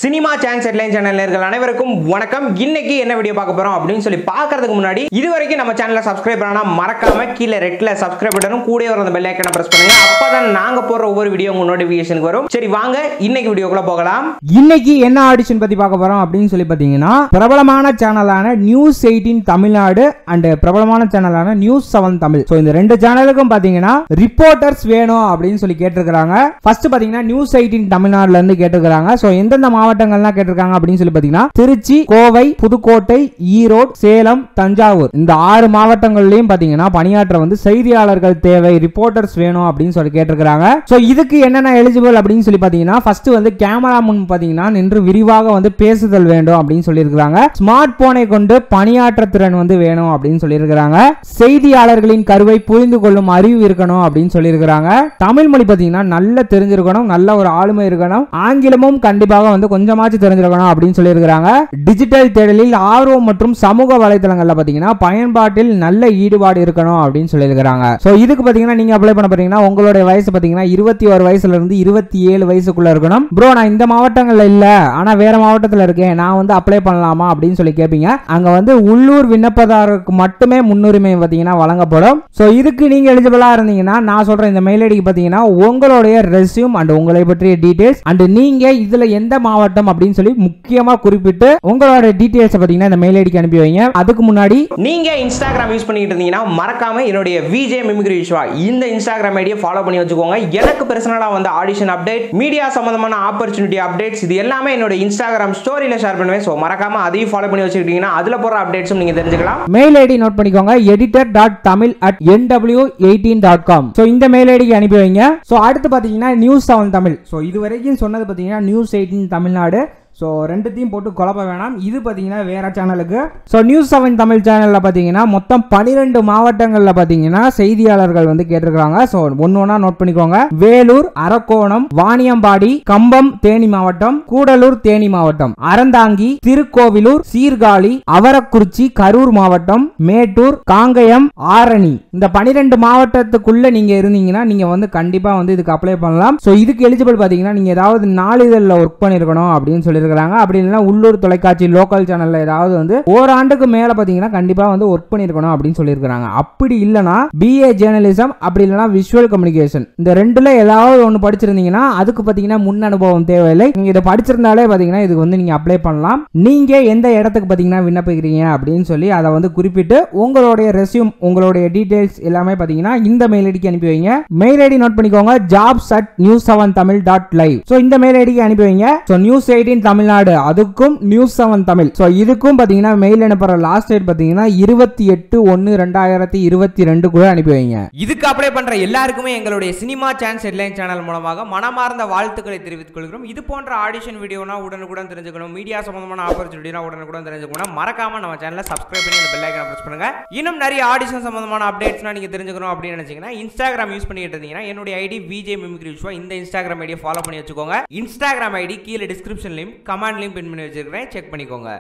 cinema chance headline channel நேர்கள் அனைவருக்கும் வணக்கம் இன்னைக்கு என்ன வீடியோ பார்க்க போறோம் அப்படின்னு சொல்லி பார்க்கறதுக்கு முன்னாடி இது வரைக்கும் நம்ம சேனலை சப்ஸ்கிரைப் பண்ணா மறக்காம கீழே ரெட்ல சப்ஸ்கிரைப் பட்டனும் கூட வர அந்த பெல் ஐக்கனை பிரஸ் பண்ணுங்க அப்பதான் நாங்க போற ஒவ்வொரு வீடியோ உங்க நோட்டிபிகேஷனுக்கு வரும் சரி வாங்க இன்னைக்கு வீடியோக்குள்ள போகலாம் இன்னைக்கு என்ன ஆடிஷன் பத்தி பார்க்க போறோம் அப்படின்னு சொல்லி பாத்தீங்கன்னா பிரபலமான சேனலான நியூஸ் எயிட்டீன் தமிழ்நாடு அண்ட் பிரபலமான சேனலான நியூஸ் செவன் தமிழ் ஸோ இந்த ரெண்டு சேனலுக்கும் பாத்தீங்கன்னா ரிப்போர்ட்டர்ஸ் வேணும் அப்படின்னு சொல்லி கேட்டிருக்காங்க ஃபர்ஸ்ட் பாத்தீங்கன்னா நியூஸ் எயிட்டீன் தமிழ்நாடுல இருந்து கேட்டிருக்காங்க ஸோ எந்தெந்த மாவட்டங்கள்லாம் கேட்டிருக்காங்க அப்படின்னு சொல்லி பாத்தீங்கன்னா திருச்சி கோவை புதுக்கோட்டை ஈரோடு சேலம் தஞ்சாவூர் இந்த ஆறு மாவட்டங்கள்லயும் பாத்தீங்கன்னா பணியாற்ற வந்து செய்தியாளர்கள் தேவை ரிப்போர்ட்டர்ஸ் வேணும் அப்படின்னு சொல்லி கேட்டிருக்காங்க ஸோ இதுக்கு என்னென்ன எலிஜிபிள் அப்படின்னு சொல்லி பாத்தீங்கன்னா ஃபர்ஸ்ட் வந்து கேமரா முன் பாத்தீங்கன்னா நின்று விரிவாக வந்து பேசுதல் வேண்டும் அப்படின்னு சொல்லியிருக்கிறாங்க ஸ்மார்ட் போனை கொண்டு பணியாற்ற திறன் வந்து வேணும் அப்படின்னு சொல்லியிருக்கிறாங்க செய்தியாளர்களின் கருவை புரிந்து கொள்ளும் அறிவு இருக்கணும் அப்படின்னு சொல்லியிருக்கிறாங்க தமிழ் மொழி பாத்தீங்கன்னா நல்ல தெரிஞ்சிருக்கணும் நல்ல ஒரு ஆளுமை இருக்கணும் ஆங்கிலமும் கண்டிப்பாக வந்து கொஞ்சமாச்சும் தெரிஞ்சிருக்கணும் அப்படின்னு சொல்லியிருக்கிறாங்க டிஜிட்டல் தேடலில் ஆர்வம் மற்றும் சமூக வலைதளங்கள்ல பாத்தீங்கன்னா பயன்பாட்டில் நல்ல ஈடுபாடு இருக்கணும் அப்படின்னு சொல்லியிருக்கிறாங்க ஸோ இதுக்கு பாத்தீங்கன்னா நீங்க அப்ளை பண்ண போறீங்கன்னா உங்களுடைய வயசு பாத்தீங்கன்னா இருபத்தி ஒரு வயசுல இருந்து இருபத்தி ஏழு வயசுக்குள்ள இருக்கணும் ப்ரோ நான் இந்த மாவட்டங்கள்ல இல்ல ஆனா வேற மாவட்டத்துல இருக்கேன் நான் வந்து அப்ளை பண்ணலாமா அப்படின்னு சொல்லி கேட்பீங்க அங்க வந்து உள்ளூர் விண்ணப்பதாரருக்கு மட்டுமே முன்னுரிமை பாத்தீங்கன்னா வழங்கப்படும் ஸோ இதுக்கு நீங்க எலிஜிபிளா இருந்தீங்கன்னா நான் சொல்ற இந்த மெயில் ஐடிக்கு பாத்தீங்கன்னா உங்களுடைய ரெஸ்யூம் அண்ட் உங்களை பற்றிய டீடைல்ஸ் அண்ட் நீங்க இதுல எந்த மாவட்டம் அப்படின்னு சொல்லி முக்கியமா குறிப்பிட்டு உங்களோட டீடைல்ஸ் பாத்தீங்கன்னா இந்த மெயில் ஐடிக்கு அனுப்பி வைங்க அதுக்கு முன்னாடி நீங்க இன்ஸ்டாகிராம் யூஸ் பண்ணிட்டு இருந்தீங்கன்னா மறக்காம என்னுடைய விஜே மிமிக்ரி விஸ்வா இந்த இன்ஸ்டாகிராம் ஐடியை ஃபாலோ பண்ணி வச்சுக்கோங்க எனக்கு பர்சனலா வந்து ஆடிஷன் அப்டேட் மீடியா சம்பந்தமான ஆப்பர்ச்சுனிட்டி அப்டேட்ஸ் இது எல்லாமே என்னோட இன்ஸ்டாகிராம் ஸ்டோரியில ஷேர் பண்ணுவேன் ஸோ மறக்காம அதையும் ஃபாலோ பண்ணி வச்சுக்கிட்டீங்கன்னா அதுல போற அப்டேட்ஸும் நீங்க தெரிஞ்சுக்கலாம் மெயில் ஐடி நோட் பண்ணிக்கோங்க editor dot Tamil at NW eighteen dot com so இந்த மெயில் ஐடிக்கு அனுப்பி வைங்க ஸோ அடுத்து பார்த்தீங்கன்னா நியூஸ் செவன் தமிழ் ஸோ இது வரைக்கும் சொன்னது பார்த்தீங்கன்னா நியூஸ் எயிட்டீன் தமிழ்நாடு ஸோ ரெண்டுத்தையும் போட்டு குழப்ப வேணாம் இது பார்த்தீங்கன்னா வேற சேனலுக்கு ஸோ நியூஸ் செவன் தமிழ் சேனலில் பார்த்தீங்கன்னா மொத்தம் பனிரெண்டு மாவட்டங்களில் பார்த்தீங்கன்னா செய்தியாளர்கள் வந்து கேட்டிருக்காங்க ஸோ ஒன்று ஒன்றா நோட் பண்ணிக்கோங்க வேலூர் அரக்கோணம் வாணியம்பாடி கம்பம் தேனி மாவட்டம் கூடலூர் தேனி மாவட்டம் அறந்தாங்கி திருக்கோவிலூர் சீர்காழி அவரக்குறிச்சி கரூர் மாவட்டம் மேட்டூர் காங்கயம் ஆரணி இந்த பனிரெண்டு மாவட்டத்துக்குள்ள நீங்க இருந்தீங்கன்னா நீங்க வந்து கண்டிப்பா வந்து இதுக்கு அப்ளை பண்ணலாம் ஸோ இதுக்கு எலிஜிபிள் பாத்தீங்கன்னா நீங்க ஏதாவது நாளிதழில் ஒர்க் பண்ணிருக்கணும் அப்படின்னு சொல்லியிருக்காங்க அப்படி இல்லைன்னா உள்ளூர் தொலைக்காட்சி லோக்கல் சேனல்ல ஏதாவது வந்து ஓராண்டுக்கு மேல பாத்தீங்கன்னா கண்டிப்பா வந்து ஒர்க் பண்ணிருக்கணும் அப்படின்னு சொல்லியிருக்காங்க அப்படி இல்லைன்னா பிஏ ஜேர்னலிசம் அப்படி இல்லைன்னா விஷுவல் கம்யூனிகேஷன் இந்த ரெண்டுல ஏதாவது ஒன்று படிச்சிருந்தீங்கன்னா அதுக்கு பாத்தீங்கன்னா முன் அனுபவம் தேவையில்லை நீங்க இதை படிச்சிருந்தாலே பாத்தீங்கன்னா இதுக்கு வந்து நீங்க அப்ளை பண்ணலாம் நீங்க எந்த இடத்துக்கு பாத்தீங்கன்னா விண்ணப்பிக்கிறீங்க அப்படின்னு சொல்லி அதை வந்து குறிப்பிட்டு உங்களுடைய ரெஸ்யூம் உங்களுடைய டீடைல்ஸ் எல்லாமே பாத்தீங்கன்னா இந்த மெயில் ஐடிக்கு அனுப்பி வைங்க மெயில் ஐடி நோட் பண்ணிக்கோங்க jobs at news seven Tamil dot live so இந்த மெயில் ஐடிக்கு அனுப்பி வைங்க ஸோ நியூஸ் எயிட்டீன் தமிழ்நாடு அதுக்கும் நியூஸ் செவன் தமிழ் ஸோ இதுக்கும் பாத்தீங்கன்னா மெயில் அனுப்புற லாஸ்ட் டேட் பாத்தீங்கன்னா இருபத்தி எட்டு ஒன்னு ரெண்டாயிரத்தி இருபத்தி ரெண்டுக்குள்ள அனுப்பி வைங்க இதுக்கு அப்ளை பண்ற எல்லாருக்குமே எங்களுடைய சினிமா சான்ஸ் ஹெட்லைன் சேனல் மூலமாக மனமார்ந்த வாழ்த்துக்களை தெரிவித்துக் கொள்கிறோம் இது போன்ற ஆடிஷன் வீடியோனா உடனுக்குடன் தெரிஞ்சுக்கணும் மீடியா சம்பந்தமான ஆப்பர்ச்சுனிட்டினா உடனுக்குடன் தெரிஞ்சுக்கணும் மறக்காம நம்ம சேனலை சப்ஸ்கிரைப் பண்ணி அந்த பெல் ஐக்கனை பிரஸ் பண்ணுங்க இன்னும் நிறைய ஆடிஷன் சம்பந்தமான அப்டேட்ஸ்னா நீங்க தெரிஞ்சுக்கணும் அப்படின்னு நினைச்சீங்கன்னா இன்ஸ்டாகிராம் யூஸ் பண்ணிட்டு இருந்தீங்கன்னா என்னுடைய ஐடி விஜே மிமிக்ரி விஸ்வா இந்த இன்ஸ்டாகிராம் ஐடியை ஃபாலோ பண்ணி வச்சுக்கோங்க இன்ஸ்டாகிராம் ஐடி கீழே டிஸ்கிரிப்ஷன்லையும் கமெண்ட்லையும் பின் பண்ணி வச்சிருக்கிறேன் செக் பண்ணிக்கோங்க